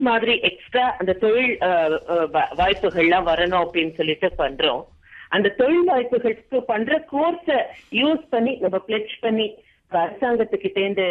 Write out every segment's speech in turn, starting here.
மாதிரி எக்ஸ்ட்ரா அந்த தொழில் அஹ், அஹ், வா- வாய்ப்புகள்லாம் வரணும் அப்படின்னு சொல்லிட்டு பண்றோம் அந்த தொழில் வாய்ப்புகளுக்கு பண்ற கோர்ஸ யூஸ் பண்ணி நம்ம பிளெச் பண்ணி அரசாங்கத்துக்கிட்ட இருந்து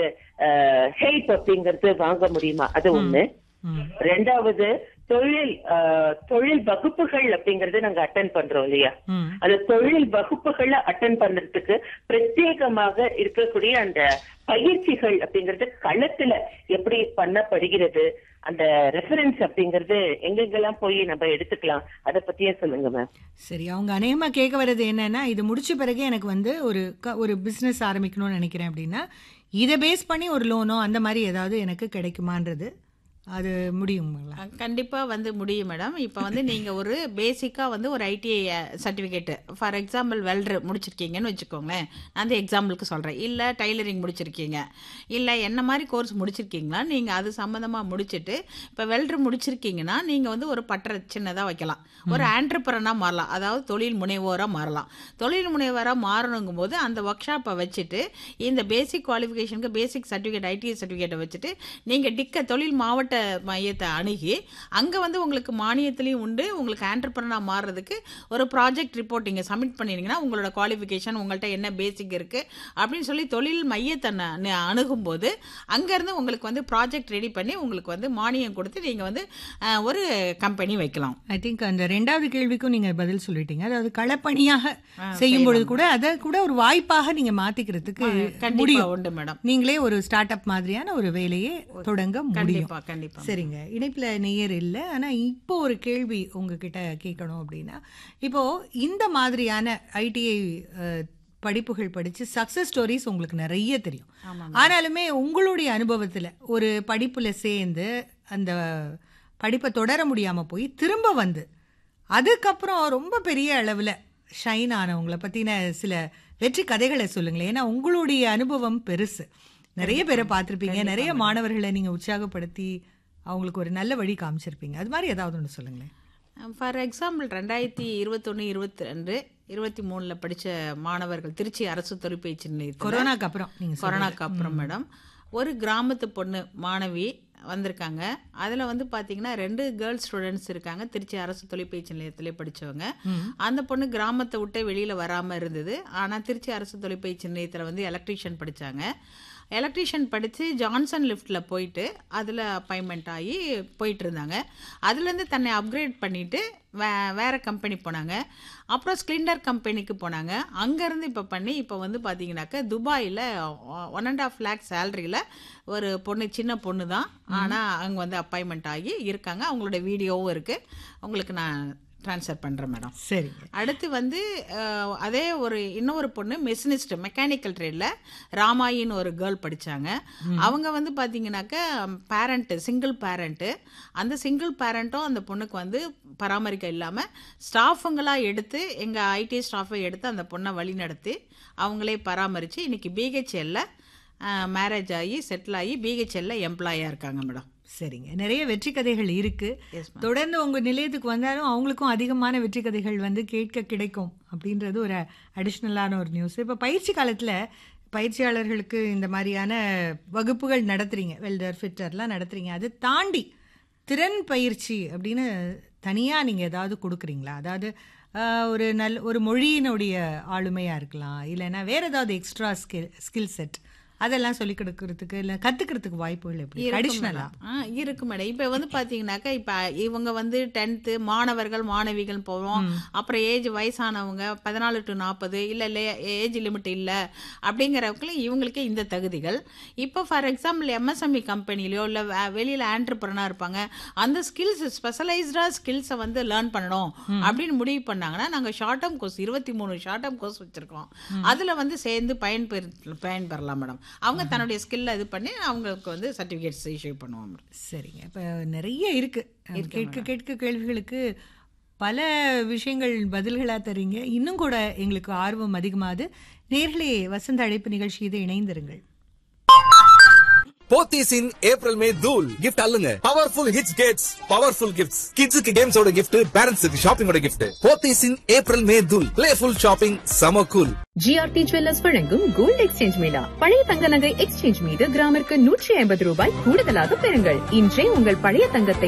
ஹெல்ப் அப்படிங்கறது வாங்க முடியுமா அது ஒண்ணு ம். ரெண்டாவது தொழில் அஹ், தொழில் வகுப்புகள் அப்படிங்கறது நாங்க அட்டன் பண்றோம் இல்லையா ம். அந்த தொழில் வகுப்புகளை அட்டன் பண்றதுக்கு பிரத்யேகமாக இருக்கக்கூடிய அந்த பயிற்சிகள் அப்படிங்கறது களத்துல எப்படி பண்ணப்படுகிறது அந்த ரெஃபரன்ஸ் அப்படிங்கறது எங்கெங்கெல்லாம் போய் நம்ம எடுத்துக்கலாம் அத பத்தியே சொல்லுங்க மேம் சரி அவங்க அநேகமா கேட்க வர்றது என்னன்னா இது முடிச்ச பிறகு எனக்கு வந்து ஒரு க- ஒரு பிசினஸ் ஆரம்பிக்கணும்னு நினைக்கிறேன் அப்படின்னா இதை பேஸ் பண்ணி ஒரு லோனோ அந்த மாதிரி ஏதாவது எனக்கு கிடைக்குமான்றது அது முடியுங்களா அஹ் கண்டிப்பா வந்து முடியும் மேடம் இப்போ வந்து நீங்க ஒரு பேசிக்கா வந்து ஒரு ITI certificate for example welder முடிச்சிருக்கீங்கன்னு வச்சுக்கோங்களேன் நான் அந்த எக்ஸாம்பிளுக்கு சொல்றேன் இல்ல டைலரிங் முடிச்சிருக்கீங்க இல்ல என்ன மாதிரி கோர்ஸ் முடிச்சிருக்கீங்களா நீங்க அது சம்பந்தமா முடிச்சிட்டு இப்போ வெல்டர் முடிச்சிருக்கீங்கன்னா நீங்க வந்து ஒரு பட்டறை சின்னதா வைக்கலாம் ஒரு ஆண்டர்பிரனா மாறலாம் அதாவது தொழில் முனைவோரா மாறலாம் தொழில் முனைவோரா மாறணுங்கும் போது அந்த ஒர்க் ஷாப்பை வச்சுட்டு இந்த பேசிக் குவாலிஃபிகேஷனுக்கு பேசிக் சர்டிஃபிகேட் ஐடிஐ சர்டிஃபிகேட்டை வச்சுட்டு நீங்க டிக்க தொழில் மாவட்ட மையத்தை அணுகி அங்க வந்து உங்களுக்கு மானியத்திலையும் உண்டு உங்களுக்கு ஆண்டர்பிரனா மாறுறதுக்கு ஒரு ப்ராஜெக்ட் ரிப்போர்ட் நீங்க சப்மிட் பண்ணினீங்கன்னா உங்களோட குவாலிஃபிகேஷன் உங்கள்ட்ட என்ன பேசிக் இருக்கு அப்படின்னு சொல்லி தொழில் மையத்தை ந- ந- அணுகும்போது அங்கேருந்து உங்களுக்கு வந்து ப்ராஜெக்ட் ரெடி பண்ணி உங்களுக்கு வந்து மானியம் கொடுத்து நீங்கள் வந்து அஹ், ஒரு கம்பெனி வைக்கலாம் ஐ திங்க் அந்த ரெண்டாவது கேள்விக்கும் நீங்க பதில் சொல்லிட்டீங்க அதாவது களப்பணியாக செய்யும் பொழுது கூட அதை கூட ஒரு வாய்ப்பாக நீங்க மாத்திக்கிறதுக்கு கண்டிப்பா முடியும் உண்டு மேடம் நீங்களே ஒரு ஸ்டார்ட் அப் மாதிரியான ஒரு வேலையை தொடங்க முடியும் கண்டிப்பா கண்டிப்பா சரிங்க இணைப்புல நேயர் இல்லை ஆனா இப்போ ஒரு கேள்வி உங்ககிட்ட கேட்கணும் அப்படின்னா இப்போ இந்த மாதிரியான ஐடிஐ படிப்புகள் படிச்சு சக்சஸ் ஸ்டோரிஸ் உங்களுக்கு நிறைய தெரியும் ஆமாம் ஆனாலுமே உங்களுடைய அனுபவத்துல ஒரு படிப்புல சேர்ந்து அந்த படிப்பை தொடர முடியாம போய் திரும்ப வந்து அதுக்கப்புறம் ரொம்ப பெரிய அளவுல ஷைன் ஆனவங்கள பத்தின சில வெற்றி கதைகளை சொல்லுங்களேன் ஏன்னா உங்களுடைய அனுபவம் பெருசு நிறைய பேரை பார்த்திருப்பீங்க நிறைய மாணவர்களை நீங்க உற்சாகப்படுத்தி அவங்களுக்கு ஒரு நல்ல வழி காமிச்சிருப்பீங்க அது மாதிரி ஏதாவது ஒன்று சொல்லுங்களேன் ஃபார் எக்ஸாம்பிள் ரெண்டாயிரத்தி இருபத்தொன்று இருபத்தி ரெண்டு இருபத்தி மூணில் படித்த மாணவர்கள் திருச்சி அரசு தொழிற்பயிற்சி நிலையத்தில் கொரோனாக்கு அப்புறம் நீங்க சொல்றது. கொரோனாக்கு அப்புறம் மேடம் ஒரு கிராமத்து பொண்ணு மாணவி வந்திருக்காங்க அதில் வந்து பார்த்தீங்கன்னா ரெண்டு கேர்ள்ஸ் ஸ்டூடெண்ட்ஸ் இருக்காங்க திருச்சி அரசு தொழிற்பயிற்சி நிலையத்திலே படித்தவங்க அந்த பொண்ணு கிராமத்தை விட்டு வெளியில் வராமல் இருந்தது ஆனால் திருச்சி அரசு தொழிற்பயிற்சி நிலையத்தில் வந்து எலக்ட்ரீஷியன் படித்தாங்க எலக்ட்ரீஷியன் படித்து ஜான்சன் லிஃப்ட்டில் போயிட்டு அதில் அப்பாயின்மெண்ட் ஆகி போயிட்டு இருந்தாங்க அதுலேருந்து தன்னை அப்கிரேட் பண்ணிவிட்டு வே வேறு கம்பெனி போனாங்க அப்புறம் ஸ்கிலிண்டர் கம்பெனிக்கு போனாங்க அங்கேருந்து இப்போ பண்ணி இப்போ வந்து பார்த்தீங்கன்னாக்க துபாயில் ஒன் அண்ட் ஆஃப் லேக் சேலரியில் ஒரு பொண்ணு சின்ன பொண்ணு தான் ஆனால் அங்கே வந்து அப்பாயின்மெண்ட் ஆகி இருக்காங்க அவங்களோட வீடியோவும் இருக்குது உங்களுக்கு நான் ட்ரான்ஸ்ஃபர் பண்ணுறேன் மேடம் சரிங்க அடுத்து வந்து அஹ், அதே ஒரு இன்னொரு பொண்ணு மெஷினிஸ்ட் மெக்கானிக்கல் ட்ரேடில் ராமாயின்னு ஒரு கேர்ள் படிச்சாங்க அவங்க வந்து பார்த்தீங்கன்னாக்க பேரண்ட்டு சிங்கிள் பேரண்ட்டு அந்த சிங்கிள் பேரண்ட்டும் அந்த பொண்ணுக்கு வந்து பராமரிக்க இல்லாமல் ஸ்டாஃபுங்களாக எடுத்து எங்கள் ஐடி ஸ்டாஃபை எடுத்து அந்த பொண்ணை வழி நடத்தி அவங்களே பராமரித்து இன்னைக்கு பிஹெச்எல்ல மேரேஜ் ஆகி செட்டில் ஆகி பிஹெச்எல்ல எம்ப்ளாயாக இருக்காங்க மேடம் சரிங்க நிறைய வெற்றி கதைகள் இருக்கு எஸ் மேம் தொடர்ந்து உங்க நிலையத்துக்கு வந்தாலும் அவங்களுக்கும் அதிகமான வெற்றி கதைகள் வந்து கேட்க கிடைக்கும் அப்படின்றது ஒரு அடிஷ்னலான ஒரு நியூஸ் இப்போ பயிற்சி காலத்துல பயிற்சியாளர்களுக்கு இந்த மாதிரியான வகுப்புகள் நடத்துறீங்க வெல்டர் ஃபிட்டர்லாம் நடத்துறீங்க அது தாண்டி திறன் பயிற்சி அப்படின்னு தனியா நீங்க ஏதாவது கொடுக்குறீங்களா அதாவது ஆஹ், ஒரு நல்ல ஒரு மொழியினுடைய ஆளுமையா இருக்கலாம் இல்லைன்னா வேற ஏதாவது எக்ஸ்ட்ரா ஸ்கில் ஸ்கில் செட் அதெல்லாம் சொல்லி கொடுக்கறதுக்கு இல்லை கத்துக்கிறதுக்கு வாய்ப்புகள் எப்படி இருக்கு அடிஷ்னலா மேடம். ஆ இருக்கு மேடம் இப்போ வந்து பார்த்தீங்கன்னாக்கா இப்போ இவங்க வந்து டென்த்து மாணவர்கள் மாணவிகள் போவோம் அப்புறம் ஏஜ் வயசானவங்க பதினாலு டு நாற்பது இல்லை ஏஜ் லிமிட் இல்லை அப்படிங்கிறவங்களுக்கு இவங்களுக்கே இந்த தகுதிகள் இப்போ ஃபார் எக்ஸாம்பிள் எம்எஸ்எம்இ கம்பெனிலையோ இல்லை வெளியில் ஆண்டர்பிரனாக இருப்பாங்க அந்த ஸ்கில்ஸ் ஸ்பெஷலைஸ்டாக ஸ்கில்ஸை வந்து லேர்ன் பண்ணணும் அப்படின்னு முடிவு பண்ணாங்கன்னா நாங்கள் ஷார்ட் டேர்ம் கோர்ஸ் இருபத்தி மூணு ஷார்ட் டேர்ம் கோர்ஸ் வச்சுருக்கோம் அதில் வந்து சேர்ந்து பயன்பெற பயன்பெறலாம் மேடம் அவங்க தன்னுடைய ஸ்கில்லை இது பண்ணி அவங்களுக்கு வந்து சர்டிஃபிகேட்ஸ் இஷ்யூ பண்ணுவோம் மேடம் சரிங்க இப்போ நிறைய இருக்கு கேட்க கேட்க கேள்விகளுக்கு பல விஷயங்கள் பதில்களாக தரீங்க இன்னும் கூட எங்களுக்கு ஆர்வம் அதிகமாகுது நேர்களே வசந்த அழைப்பு நிகழ்ச்சி இது இணைந்திருங்கள் போத்தீஸ் இன் ஏப்ரல் மே தூல் கிஃப்ட் அல்லுங்க powerful hits gets powerful gifts கிட்ஸுக்கு கேம்ஸோட கிஃப்ட் பேரண்ட்ஸுக்கு ஷாப்பிங்கோட கிஃப்ட் போத்தீஸ் இன் ஏப்ரல் மே தூல் பிளேஃபுல் ஷாப்பிங் சம கூல் ஜிஆர்டி ஜுவல்லர்ஸ் வழங்கும் கோல்டு எக்ஸ்சேஞ்ச் மேளா பழைய தங்க நகை எக்ஸ்சேஞ்ச் மீது கிராமிற்கு நூற்றி ஐம்பது ரூபாய் கூடுதலாக பெறுங்கள் இன்றே உங்கள் பழைய தங்கத்தை